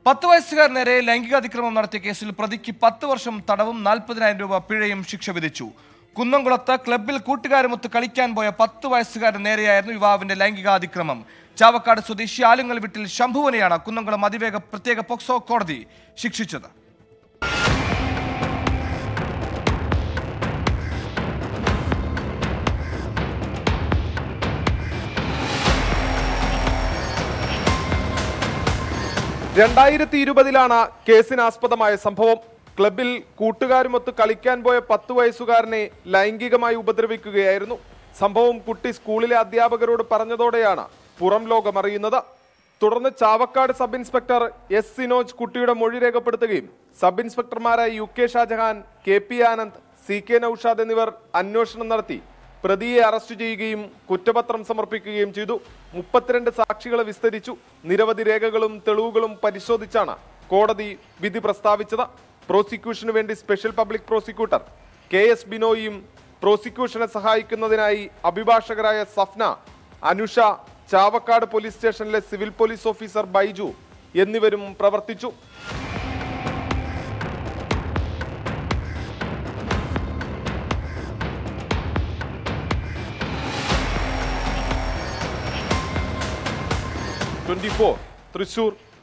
പത്ത് വയസ്സുകാർ നേരെ ലൈംഗികാതിക്രമം നടത്തിയ കേസിൽ പ്രതിക്ക് പത്ത് വർഷം തടവും നാൽപ്പതിനായിരം രൂപ പിഴയും ശിക്ഷ വിധിച്ചു കുന്നംകുളത്ത് ക്ലബ്ബിൽ കൂട്ടുകാരുമൊത്ത് കളിക്കാൻ പോയ പത്ത് വയസ്സുകാരന് നേരെയായിരുന്നു യുവാവിന്റെ ലൈംഗികാതിക്രമം ചാവക്കാട് സ്വദേശി ആലുങ്ങൽ വീട്ടിൽ ശംഭുവിനെയാണ് കുന്നംകുളം അതിവേഗ പ്രത്യേക പോക്സോ കോടതി ശിക്ഷിച്ചത് രണ്ടായിരത്തി ഇരുപതിലാണ് കേസിനാസ്പദമായ സംഭവം ക്ലബിൽ കൂട്ടുകാരുമൊത്ത് കളിക്കാൻ പോയ പത്ത് വയസ്സുകാരനെ ലൈംഗികമായി ഉപദ്രവിക്കുകയായിരുന്നു സംഭവം കുട്ടി സ്കൂളിലെ അധ്യാപകരോട് പറഞ്ഞതോടെയാണ് പുറം ലോകം അറിയുന്നത് തുടർന്ന് Chavakkad sub inspector S Sinoj കുട്ടിയുടെ മൊഴി രേഖപ്പെടുത്തുകയും സബ് ഇൻസ്പെക്ടർമാരായ U K Shajahan K P Anand C K Naushad എന്നിവർ അന്വേഷണം നടത്തി പ്രതിയെ അറസ്റ്റ് ചെയ്യുകയും കുറ്റപത്രം സമർപ്പിക്കുകയും ചെയ്തു മുപ്പത്തിരണ്ട് സാക്ഷികളെ വിസ്തരിച്ചു നിരവധി രേഖകളും തെളിവുകളും പരിശോധിച്ചാണ് കോടതി വിധി പ്രസ്താവിച്ചത് പ്രോസിക്യൂഷനു വേണ്ടി special public prosecutor K S ബിനോയിയും പ്രോസിക്യൂഷനെ സഹായിക്കുന്നതിനായി അഭിഭാഷകരായ സഫ്ന അനുഷ ചാവക്കാട് പോലീസ് സ്റ്റേഷനിലെ സിവിൽ പോലീസ് ഓഫീസർ ബൈജു എന്നിവരും പ്രവർത്തിച്ചു ട്വന്റി ഫോർ തൃശൂർ